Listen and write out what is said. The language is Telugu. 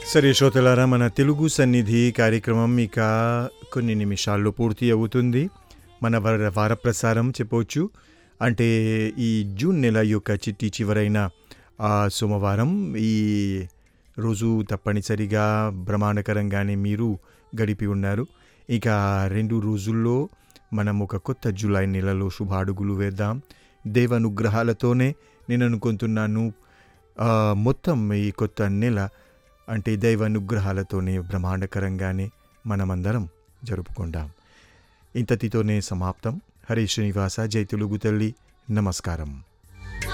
సరే శ్రోతలారా మన తెలుగు సన్నిధి కార్యక్రమం ఇక కొన్ని నిమిషాల్లో పూర్తి అవుతుంది మన వార వారప్రసారం చెప్పవచ్చు అంటే ఈ జూన్ నెల యొక్క చిట్టి చివరైన ఆ సోమవారం ఈ రోజు తప్పనిసరిగా బ్రహ్మాండకరంగానే మీరు గడిపి ఉన్నారు ఇక రెండు రోజుల్లో మనం ఒక కొత్త జూలై నెలలో శుభాడుగులు వేద్దాం దేవనుగ్రహాలతోనే నేను అనుకుంటున్నాను ఆ, మొత్తం ఈ కొత్త నెల అంటే దైవ అనుగ్రహాలతోనే బ్రహ్మాండకరంగానే మనమందరం జరుపుకుందాం ఇంతటితోనే సమాప్తం హరే శ్రీనివాస జై తెలుగు తల్లి నమస్కారం